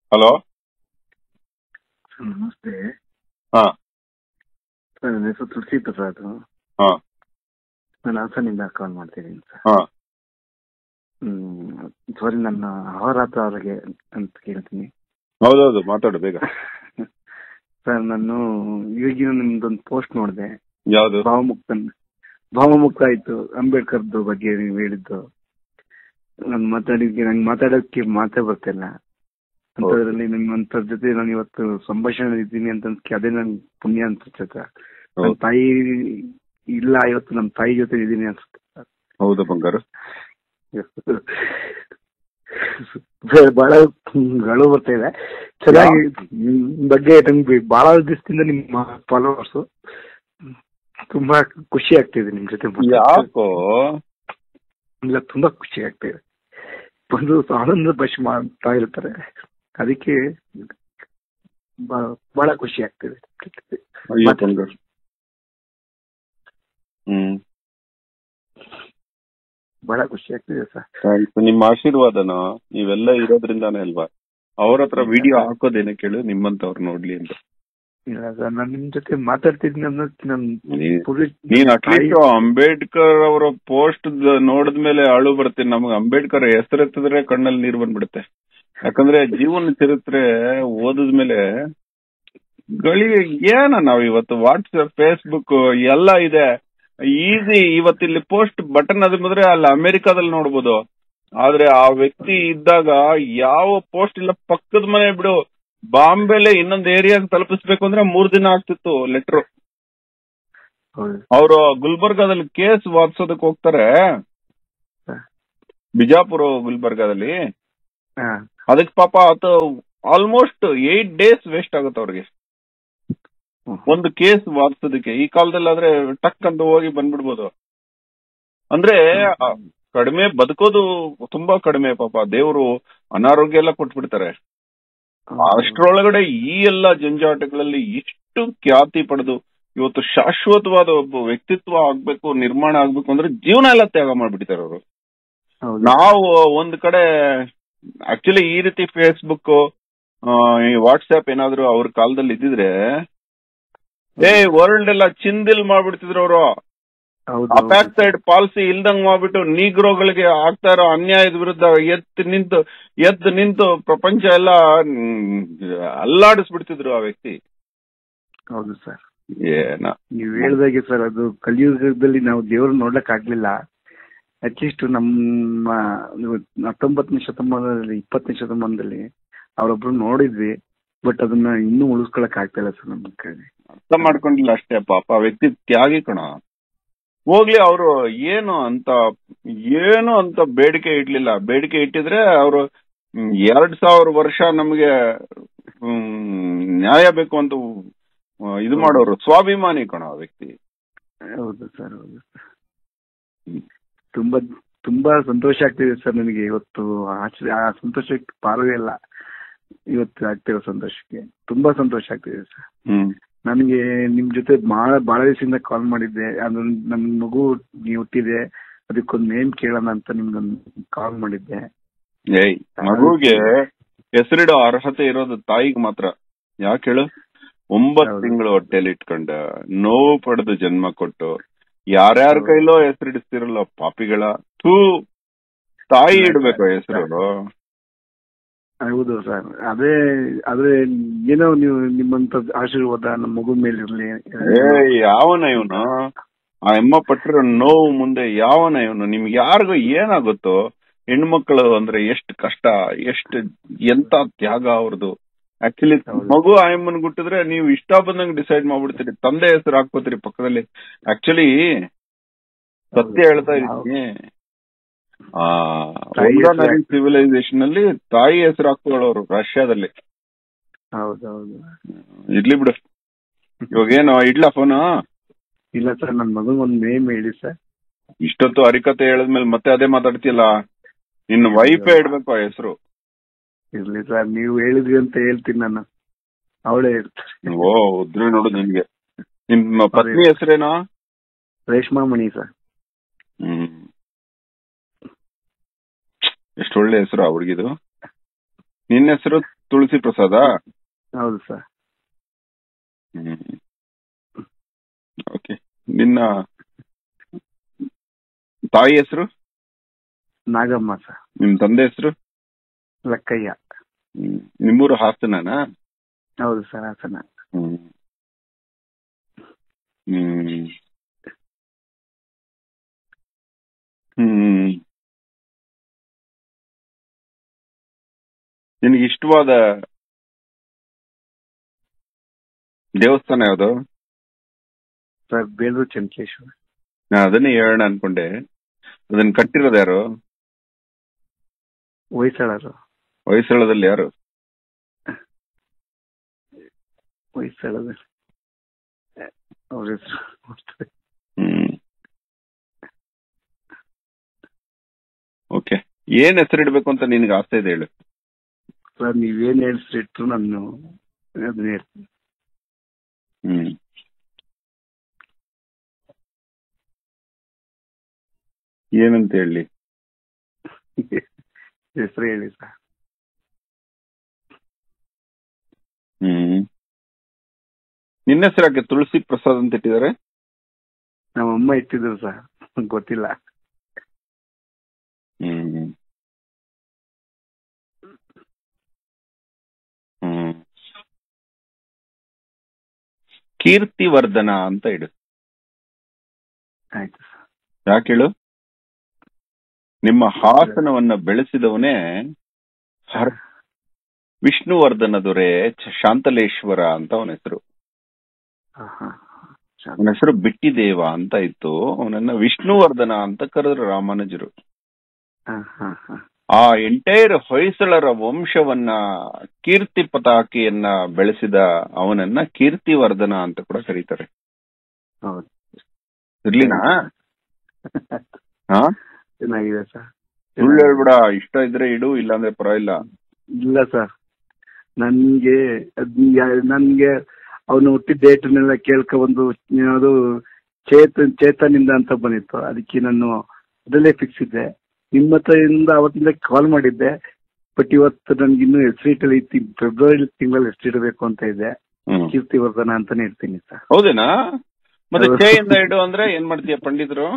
Hello ನಮಸ್ತೆ ಹಾ sir ನನ್ನ ಹೆಸರು ತುಳಸಿ ಪ್ರಸಾದ್ ಹಾ ನಾನು ಹಾಸನಿಂದ ಕಾಲ್ ಮಾಡ್ತಿದ್ದೀನಿ ಸರ್ ಹಾ ಹ್ಮ್ ಸಾರಿ ನನ್ನ ಅಹೋರಾತ್ರ ಅವ್ರಿಗೆ ಅಂತ ಕೇಳ್ತೀನಿ ಹೌದೌದು ಮಾತಾಡು ಬೇಗ ಸರ್ ನಾನು ಈಗಿನ ನಿಮ್ದೊಂದು ಪೋಸ್ಟ್ ನೋಡಿದೆ ಯಾವ್ದು ಭಾವಮುಕ್ತ ಭಾವಮುಕ್ತ ಆಯ್ತು ಅಂಬೇಡ್ಕರ್ದು ಬಗ್ಗೆ ನೀವು ಹೇಳಿದ್ದು ನಾನು ಮಾತಾಡಿದ್ಗೆ ನಂಗೆ ಮಾತಾಡೋಕ್ಕೆ ಮಾತೇ ಬರ್ತಿಲ್ಲ ಅಂತದ್ರಲ್ಲಿ ನಿಮ್ಮಂತರ ಜೊತೆ ನಾನು ಇವತ್ತು ಸಂಭಾಷಣೆ ಇದ್ದೀನಿ ಅಂತ ಅನ್ಸ್ಕೆ ಅದೇ ನನ್ ಪುಣ್ಯ ಅನ್ಸುತ್ತೆ ಸರ್ ನನ್ನ ಹೌದು. ತಾಯಿ ಇಲ್ಲ ಇವತ್ತು ನಮ್ಮ ತಾಯಿ ಜೊತೆ ಇದ್ದೀನಿ ಅನ್ಸುತ್ತೆ ಸರ್ ಹೌದಾ ಬಂಗಾರ ಬಹಳ ಗಳು ಬರ್ತಾ ಇದೆ ಚೆನ್ನಾಗಿ ನಿಮ್ ಬಗ್ಗೆ ನಂಗೆ ಬಹಳ ದಿವಸದಿಂದ ನಿಮ್ಮ ಫಾಲೋವರ್ಸ್ ತುಂಬಾ ಖುಷಿ ಆಗ್ತಿದೆ ನಿಮ್ ಜೊತೆ ಮಾತಾಡ್ತಾ. ಯಾಕೋ ಇಲ್ಲ ತುಂಬಾ ಖುಷಿ ಆಗ್ತಿದೆ ಒಂದು ಆನಂದ ಭಾಷೆ ಮಾಡ್ತಾ ಇರ್ತಾರೆ ಅದಕ್ಕೆ ಬ- ಬಹಳ ಖುಷಿ ಆಗ್ತಿದೆ ಅಯ್ಯೋ ಮಾತಾಡು. ಬಂಗಾರ ಹ್ಮ್ ಬಹಳ ಖುಷಿ ಆಗ್ತಿದೆ ಸರ್ ಆಯ್ತು ನಿಮ್ಮ ಆಶೀರ್ವಾದನ ನೀವೆಲ್ಲ ಇರೋದ್ರಿಂದಾನೇ ಅಲ್ವಾ ಅವ್ರ ಹತ್ರ ವಿಡಿಯೋ ಹಾಕೋದೇನೆ ಕೇಳು ನಿಮ್ಮಂತವ್ರು ನೋಡ್ಲಿ ಅಂತ ಇಲ್ಲ ಸರ್ ನಾನು ನಿಮ್ ಜೊತೆ ಮಾತಾಡ್ತಿದ್ದೀನಿ ಅನ್ನೋದಕ್ಕೆ ನಾನು ನೀ- ಪುರುಷ್- ನೀನ್ ಅಟ್ಲೀಸ್ಟ್ ಅಂಬೇಡ್ಕರ್ ಅವರ ಪೋಸ್ಟ್ ನೋಡಿದ್ಮೇಲೆ ಅಳು ಬರ್ತೀನಿ ನಮ್ಗೆ ಅಂಬೇಡ್ಕರ್ ಹೆಸರೆತ್ತಿದ್ರೆ ಕಣ್ಣಲ್ಲಿ ನೀರು ಬಂದ್ಬಿಡುತ್ತೆ ಯಾಕಂದ್ರೆ ಜೀವನ ಚರಿತ್ರೆ ಓದಿದ್ಮೇಲೆ ಗಳಿಗೆ ಏನ ನಾವ್ ಇವತ್ತು ವಾಟ್ಸ್ಆಪ್ ಫೇಸ್ಬುಕ್ ಎಲ್ಲ ಇದೆ ಈಸಿ ಇವತ್ತಿಲ್ಲಿ ಪೋಸ್ಟ್ ಬಟನ್ ಅದ್ಮಿದ್ರೆ ಅಲ್ಲಿ ಅಮೆರಿಕಾದಲ್ಲಿ ನೋಡ್ಬೋದು ಆದ್ರೆ ಆ ವ್ಯಕ್ತಿ ಇದ್ದಾಗ ಯಾವ ಪೋಸ್ಟ್ ಇಲ್ಲ ಪಕ್ಕದ ಮನೆ ಬಿಡು ಬಾಂಬೆಲೆ ಇನ್ನೊಂದು ಏರಿಯಾಗೆ ತಲುಪಿಸ್ಬೇಕು ಅಂದ್ರೆ ಮೂರ್ ದಿನ ಆಗ್ತಿತ್ತು ಲೆಟರ್ ಹೌದು ಅವರು ಗುಲ್ಬರ್ಗಾದಲ್ಲಿ ಕೇಸ್ ವಾದಿಸೋದಕ್ಕೆ ಹೋಗ್ತಾರೆ ಹ. ಬಿಜಾಪುರ ಗುಲ್ಬರ್ಗಾದಲ್ಲಿ ಹಾ ಅದಕ್ಕೆ ಪಾಪ ಅದು ಆಲ್ಮೋಸ್ಟ್ ಏಟ್ ಡೇಸ್ ವೇಸ್ಟ್ ಆಗುತ್ತೆ ಅವ್ರಿಗೆ ಹ್ಮ್. ಒಂದು ಕೇಸ್ ವಾದಿಸೋದಕ್ಕೆ ಈ ಕಾಲದಲ್ಲಿ ಆದ್ರೆ ಟಕ್ ಅಂತ ಹೋಗಿ ಬಂದ್ಬಿಡ್ಬೋದು ಅಂದ್ರೆ ಆ, ಕಡಿಮೆ ಬದುಕೋದು ತುಂಬಾ ಕಡಿಮೆ ಪಾಪ ದೇವರು ಅನಾರೋಗ್ಯ ಎಲ್ಲ ಕೊಟ್ಬಿಡ್ತಾರೆ ಅಷ್ಟರೊಳಗಡೆ ಈ ಎಲ್ಲ ಜಂಜಾಟಗಳಲ್ಲಿ ಇಷ್ಟು ಖ್ಯಾತಿ ಪಡೆದು ಇವತ್ತು ಶಾಶ್ವತವಾದ ಒಬ್ಬ ವ್ಯಕ್ತಿತ್ವ ಆಗ್ಬೇಕು ನಿರ್ಮಾಣ ಆಗ್ಬೇಕು ಅಂದ್ರೆ ಜೀವನ ಎಲ್ಲ ತ್ಯಾಗ ಮಾಡ್ಬಿಟ್ಟಿದ್ದಾರೆ ಅವರು ಹೌದು ನಾವು ಒಂದ್ ಕಡೆ ಆಕ್ಚುಲಿ ಈ ರೀತಿ ಫೇಸ್ಬುಕ್ ಈ ವಾಟ್ಸ್ಆಪ್ ಏನಾದ್ರು ಅವ್ರ ಕಾಲದಲ್ಲಿ ಇದ್ದಿದ್ರೆ ಏ ವರ್ಲ್ಡ್ ಎಲ್ಲ ಚಿಂದಿಲ್ ಮಾಡ್ಬಿಡ್ತಿದ್ರು ಅವರು ಹೌದು ಅಪ್ಯಾಕ್ ಸೈಡ್ ಪಾಲಿಸಿ ಇಲ್ದಂಗ್ ಮಾಡ್ಬಿಟ್ಟು ನೀಗ್ರೋಗಳಿಗೆ ಆಗ್ತಾ ಇರೋ ಅನ್ಯಾಯದ ವಿರುದ್ಧ ಎದ್ದು ನಿಂತು ಎದ್ದು ನಿಂತು ಪ್ರಪಂಚ ಎಲ್ಲ ಮ್, ಅಲ್ಲಾಡಿಸ್ಬಿಡ್ತಿದ್ರು ಆ ವ್ಯಕ್ತಿ ಹೌದು ಸರ್ ಏನ ನೀವ್ ಹೇಳ್ದಾಗೆ ಸರ್ ಅದು ಕಲಿಯುಗದಲ್ಲಿ ನಾವು ದೇವ್ರ ನೋಡ್ಲಕ್ ಆಗ್ಲಿಲ್ಲ ಅಟ್ಲೀಸ್ಟ್ ನಮ್ಮ ಹತ್ತೊಂಬತ್ತನೇ ಶತಮಾನದಲ್ಲಿ ಇಪ್ಪತ್ತನೇ ಶತಮಾನದಲ್ಲಿ ಅವರೊಬ್ರು ನೋಡಿದ್ವಿ ಬಟ್ ಅದನ್ನ ಇನ್ನೂ ಉಳಿಸ್ಕೊಳಕ್ ಆಗ್ತಾ ಇಲ್ಲ ಸರ್ ನಮ್ಮ ಕೈಲಿ ಅರ್ಥ ಮಾಡ್ಕೊಂಡಿಲ್ಲ ಅಷ್ಟೇ ಪಾಪ ಆ ವ್ಯಕ್ತಿ ತ್ಯಾಗಿ ಕಣ ಹೋಗ್ಲಿ ಅವರು ಏನು ಅಂತ ಏನು ಅಂತ ಬೇಡಿಕೆ ಇಡ್ಲಿಲ್ಲ ಬೇಡಿಕೆ ಇಟ್ಟಿದ್ರೆ ಅವರು ಎರಡ್ ಸಾವಿರ ವರ್ಷ ನಮ್ಗೆ ಹ್ಮ್, ನ್ಯಾಯ ಬೇಕು ಅಂತ ಆ, ಇದು ಮಾಡೋರು ಸ್ವಾಭಿಮಾನಿ ಕಣ ಆ ವ್ಯಕ್ತಿ ಹೌದು ಸರ್ ಹೌದು ತುಂಬಾ ತುಂಬಾ ಸಂತೋಷ ಆಗ್ತಿದೆ ಸರ್ ನನಗೆ ಇವತ್ತು ಆಶ್ಚರ್ಯ ಆ ಸಂತೋಷಕ್ಕೆ ಪಾರವೇ ಇಲ್ಲ ಇವತ್ತು ಆಗ್ತಿರೋ ಸಂತೋಷಕ್ಕೆ ತುಂಬಾ ಸಂತೋಷ ಆಗ್ತಿದೆ ಸರ್ ಹ್ಮ್ ನನಗೆ ನಿಮ್ ಜೊತೆ ಬಹಳ ಬಹಳ ದಿವಸದಿಂದ ಕಾಲ್ ಮಾಡಿದ್ದೆ ಅದು ನನ್ ಮಗು ನೀವು ಹುಟ್ಟಿದೆ ಅದಕ್ಕೊಂದು ನೇಮ್ ಕೇಳೋಣ ಅಂತ ನಿಮ್ಗೊಂದು ಕಾಲ್ ಮಾಡಿದ್ದೆ ಏಯ್ ಮಗುಗೆ ಹೆಸರಿಡೋ ಅರ್ಹತೆ ಇರೋದು ತಾಯಿಗೆ ಮಾತ್ರ ಯಾಕೆ ಹೇಳು ಒಂಬತ್ ಹೌದು. ತಿಂಗಳು ಹೊಟ್ಟೆಲಿ ಇಟ್ಕೊಂಡ ನೋವು ಪಡೆದು ಜನ್ಮ ಕೊಟ್ಟು ಯಾರ್ಯಾರ ಹೌದು. ಕೈಲೋ ಹೆಸರಿಡಿಸ್ತಿರಲ್ಲ ಪಾಪಿಗಳ ಥೂ ತಾಯಿ ಇಡ್ಬೇಕು ಹೆಸರು ಹೌದು ಸರ್ ಅದೇ ಆದ್ರೆ ಏನೋ ನೀವು ನಿಮ್ಮಂತ ಆಶೀರ್ವಾದ ನಮ್ಮ ಮಗು ಮೇಲೆ ಇರ್ಲಿ ಏ ಯಾವನ ಇವನು ಆ ಅಮ್ಮ ಪಟ್ಟಿರೋ ನೋವು ಮುಂದೆ ಯಾವನ ಇವನು ನಿಮ್ಗೆ ಯಾರಿಗೂ ಏನಾಗುತ್ತೋ ಹೆಣ್ಮಕ್ಳು ಅಂದ್ರೆ ಎಷ್ಟು ಕಷ್ಟ ಎಷ್ಟು ಎಂತ ತ್ಯಾಗ ಅವ್ರದ್ದು ಆಕ್ಚುಲಿ ಹೌದು. ಮಗು ಆಯಮ್ಮನ್ ಗುಟ್ಟಿದ್ರೆ ನೀವು ಇಷ್ಟ ಬಂದಂಗ್ ಡಿಸೈಡ್ ಮಾಡ್ಬಿಡ್ತೀರಿ ತಂದೆ ಹೆಸರು ಹಾಕ್ಕೋತೀರಿ ಪಕ್ಕದಲ್ಲಿ ಆಕ್ಚುಲಿ ಸತ್ಯ ಹೇಳ್ತಾ ಇದ್ದೀನಿ ಆ ತಾಯಿ ಹೆಸ್ರು ಸಿವಿಲೈಸೇಷನ್ ಅಲ್ಲಿ ತಾಯಿ ಹೆಸರು ಹಾಕೊಳ್ಳೋರು ರಷ್ಯಾದಲ್ಲಿ ಹೌದೌದು ಇರ್ಲಿ ಬಿಡು ಇವಾಗ ಏನು ಇಡ್ಲಾ ಫೋನು ಇಲ್ಲ ಸರ್ ನನ್ನ ಮಗನ್ ಒಂದು ನೇಮ್ ಹೇಳಿ ಸರ್ ಇಷ್ಟೊತ್ತು ಹರಿಕತೆ ಹೇಳಿದ್ಮೇಲೆ ಮತ್ತೆ ಅದೇ ಮಾತಾಡ್ತಿಯಲ್ಲ ನಿನ್ನ ವೈಫೇ ಇಡ್ಬೇಕು ಆ ಹೆಸರು ಇರ್ಲಿ ಸರ್ ನೀವು ಹೇಳಿದ್ರಿ ಅಂತ ಹೇಳ್ತೀನಿ ನಾನು ಅವಳೇ ಹೇಳ್ತಾರೆ ಓ ಉದ್ರೆ ನೋಡು ನಿನ್ಗೆ ನಿಮ್ಮ ಪತ್ನಿ ಹೆಸರೇನಾ ರೇಷ್ಮಾ ಮಣಿ ಸರ್ ಹ್ಮ್ ಎಷ್ಟು ಒಳ್ಳೆ ಹೆಸರು ಆ ಹುಡುಗಿದು ನಿನ್ನ ಹೆಸರು ತುಳಸಿ ಪ್ರಸಾದ ಹೌದು ಸರ್ ಹ್ಮ್ ಓಕೆ ನಿನ್ನ ತಾಯಿ ಹೆಸರು ನಾಗಮ್ಮ ಸರ್ ನಿಮ್ ತಂದೆ ಹೆಸರು ಲಕ್ಕಯ್ಯ ಹ್ಮ್. ನಿಮ್ಮೂರು ಹಾಸನನಾ ಹೌದು ಸರ್ ಹಾಸನ ಹ್ಮ್ ಹ್ಮ್ ಹ್ಮ್ ನಿನಗೆ ಇಷ್ಟವಾದ ದೇವಸ್ಥಾನ ಯಾವುದು ಸರ್ ಬೇಲೂರು ಚೆನ್ನಕೇಶ್ವರ ನಾ ಅದನ್ನೇ ಹೇಳೋಣ ಅನ್ಕೊಂಡೆ ಅದನ್ನ ಕಟ್ಟಿರೋದು ಯಾರು ಹೊಯ್ಸಳರು ಹೊಯ್ಸಳದಲ್ಲಿ ಯಾರು ಹೊಯ್ಸಳದಲ್ಲಿ ಅವ್ರ ಹೆಸರು ಹ್ಮ್ ಓಕೆ ಏನ್ ಹೆಸರಿಡ್ಬೇಕು ಅಂತ ನಿನ್ಗೆ ಆಸೆ ಇದೆ ಹೇಳು ಸರ್ ನೀವೇನ್ ಹೇಳ್ಸಿಟ್ರು ನಾನು ಅದನ್ನ ಹೇಳ್ತೀನಿ ಹ್ಮ್ ಏನಂತ ಹೇಳಿ ಹೆಸರು ಹೇಳಿ ಸರ್ ಹ್ಮ್ ನಿನ್ನ ಹೆಸರು ಯಾಕೆ ತುಳಸಿ ಪ್ರಸಾದ್ ಅಂತ ಇಟ್ಟಿದ್ದಾರೆ ನಮ್ಮ ಅಮ್ಮ ಇಟ್ಟಿದ್ರು ಸರ್ ಗೊತ್ತಿಲ್ಲ ಹ್ಮ್ ಹ್ಮ್ ಕೀರ್ತಿವರ್ಧನ ಅಂತ ಇಡು ಆಯ್ತು ಸರ್ ಯಾಕೆ ಹೇಳು ನಿಮ್ಮ ಹಾಸನವನ್ನ ಬೆಳೆಸಿದವನೇ ಹರ್ ವಿಷ್ಣುವರ್ಧನ ದೊರೆ ಚ- ಶಾಂತಲೇಶ್ವರ ಅಂತ ಅವನ ಹೆಸರು ಹಾ, ಹಾ, ಹಾ. ಅವನ ಹೆಸರು ಬಿಟ್ಟಿದೇವ ಅಂತ ಇತ್ತು ಅವನನ್ನ ವಿಷ್ಣುವರ್ಧನ ಅಂತ ಕರೆದ್ರು ರಾಮಾನುಜರು ಹಾ, ಹಾ, ಹಾ. ಆ ಎಂಟೈರ್ ಹೊಯ್ಸಳರ ವಂಶವನ್ನ ಕೀರ್ತಿ ಪತಾಕೆಯನ್ನ ಬೆಳೆಸಿದ ಅವನನ್ನ ಕೀರ್ತಿವರ್ಧನ ಅಂತ ಕೂಡ ಕರೀತಾರೆ ಹೌದು ಇರ್ಲಿನಾ ಹಾ ಚೆನ್ನಾಗಿದೆ ಸರ್ ಸುಳ್ಳು ಹೇಳ್ಬಿಡ ಇಷ್ಟ ಇದ್ರೆ ಇಡು ಇಲ್ಲಾಂದ್ರೆ ಪರವಾಗಿಲ್ಲ ಇಲ್ಲ ಸರ್ ನನ್ಗೆ ಅದ್ ಯಾ- ನನ್ಗೆ ಅವನು ಹುಟ್ಟಿದ ಡೇಟ್ನೆಲ್ಲ ಕೇಳ್ಕೊ ಒಂದು ಅದು ಚೇತನ್ ಚೇತನಿಂದ ಅಂತ ಬಂದಿತ್ತು ಅದಕ್ಕೆ ನಾನು ಅದರಲ್ಲೇ ಫಿಕ್ಸ್ ಇದ್ದೆ ನಿಮ್ಮ ಹತ್ರ ಇಂದ ಅವತ್ತಿಂದ ಕಾಲ್ ಮಾಡಿದ್ದೆ ಬಟ್ ಇವತ್ತು ನನ್ಗೆ ಇನ್ನೂ ಹೆಸರಿಟ್ಟಲ್ಲಿ ಇತ್ತು ಫೆಬ್ರವರಿ ತಿಂಗಳಲ್ಲಿ ಹೆಸರಿಡಬೇಕು ಅಂತ ಇದೆ ಹ್ಮ್ ಕೀರ್ತಿವರ್ಧನ ಅಂತಾನೆ ಇರ್ತೀನಿ ಸರ್ ಹೌದೇನಾ ಮತ್ತೆ ಹೌದು. ಚೇಯಿಂದ ಇಡು ಅಂದ್ರೆ ಏನ್ ಮಾಡ್ತೀಯ ಪಂಡಿತರು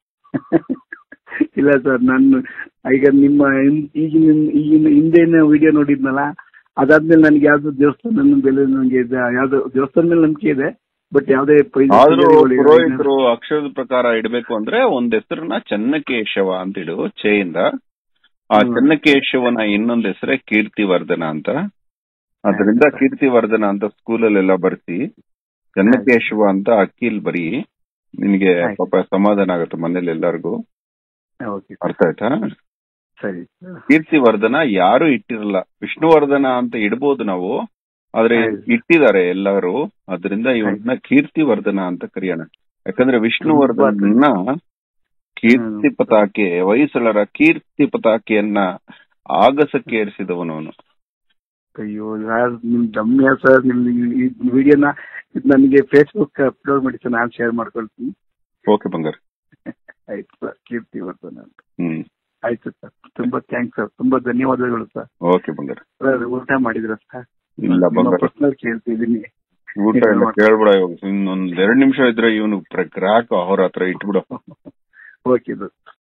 ಇಲ್ಲ ಸರ್ ನಾನು ಈಗ ನಿಮ್ಮ ಹಿಂ- ಈಗಿನ ಈಗಿನ ಹಿಂದೆನ ವಿಡಿಯೋ ನೋಡಿದ್ನಲ್ಲ ಅದಾದ್ಮೇಲೆ ನನಗೆ ಯಾವ್ದು ದೇವಸ್ಥಾನ ಬೆಲೆ ನನಗೆ ಯಾವ್ದು ದೇವಸ್ಥಾನ ಮೇಲೆ ನಂಬಿಕೆ ಇದೆ ಬಟ್ ಯಾವ್ದೇ ಪೈ- ಆದ್ರೂ ಪೂಜಾರಿಗಳು ಪುರೋಹಿತರು ಅಕ್ಷರದ ಪ್ರಕಾರ ಇಡಬೇಕು ಅಂದ್ರೆ ಒಂದ್ ಹೆಸರನ್ನ ಚನ್ನಕೇಶವ ಅಂತ ಇಡು ಚೇಯಿಂದ ಆ ಹ್ಮ್. ಚನ್ನಕೇಶವನ ಇನ್ನೊಂದ್ ಹೆಸರೇ ಕೀರ್ತಿವರ್ಧನ ಅಂತ ಅದರಿಂದ ಆಯ್ತು. ಕೀರ್ತಿವರ್ಧನ ಅಂತ ಸ್ಕೂಲಲ್ಲೆಲ್ಲ ಬರ್ಸಿ ಚನ್ನಕೇಶವ ಅಂತ ಅಕ್ಕಿಲ್ ಬರಿ ನಿನ್ಗೆ ಆಯ್ತು. ಪಾಪ ಸಮಾಧಾನ ಆಗುತ್ತೆ ಮನೇಲಿ ಎಲ್ಲರಿಗೂ ಓಕೆ ಅರ್ಥ ಆಯ್ತಾ ಸರಿ ಕೀರ್ತಿವರ್ಧನ ಯಾರು ಇಟ್ಟಿರಲ್ಲ ವಿಷ್ಣುವರ್ಧನ ಅಂತ ಇಡ್ಬೋದು ನಾವು ಆದ್ರೆ ಆಯ್ತು. ಇಟ್ಟಿದ್ದಾರೆ ಎಲ್ಲರೂ ಅದರಿಂದ ಇವನ್ನ ಕೀರ್ತಿವರ್ಧನ ಅಂತ ಕರೆಯೋಣ ಯಾಕಂದ್ರೆ ವಿಷ್ಣುವರ್ಧನ ಕೀರ್ತಿ ಪತಾಕೆ ಹೊಯ್ಸಳರ ಕೀರ್ತಿ ಪತಾಕೆಯನ್ನ ಆಗಸಕ್ಕೆ ಏರಿಸಿದವನು ಅವನು ಅಯ್ಯೋ ಯಾರ್ ನಿಮ್ ದಮ್ಯ ಸರ್ ನಿಮ್ ಈ ವಿಡಿಯೋನ ನನಗೆ ಫೇಸ್ಬುಕ್ ಅಪ್ಲೋಡ್ ಮಾಡಿ ಸರ್ ನಾನು ಶೇರ್ ಮಾಡ್ಕೊಳ್ತೀನಿ ಓಕೆ ಬಂಗಾರ ಆಯ್ತು ಸರ್ ಕೀರ್ತಿವರ್ಧನ ಅಂತ ಹ್ಮ್ ಆಯ್ತು ಸರ್ ತುಂಬಾ ಥ್ಯಾಂಕ್ಸ್ ಸರ್ ತುಂಬಾ ಧನ್ಯವಾದಗಳು ಸರ್ ಓಕೆ ಬಂಗಾರ ಸರ್ ಊಟ ಮಾಡಿದ್ರ ಸರ್ ಇಲ್ಲ ಬಂಗಾರ ಪರ್ಸನಲ್ ಕೇಳ್ತಿದ್ದೀನಿ ಊಟ ಎಲ್ಲ ಕೇಳ್ಬಿಡ ಇವಾಗ ಇನ್ನೊಂದ್ ಎರಡ್ ನಿಮಿಷ ಇದ್ರೆ ಇವನು ಗ್ರಾಹಕ ಅವ್ರ ಹತ್ರ ಇಟ್ಬಿಡು ಓಕೆ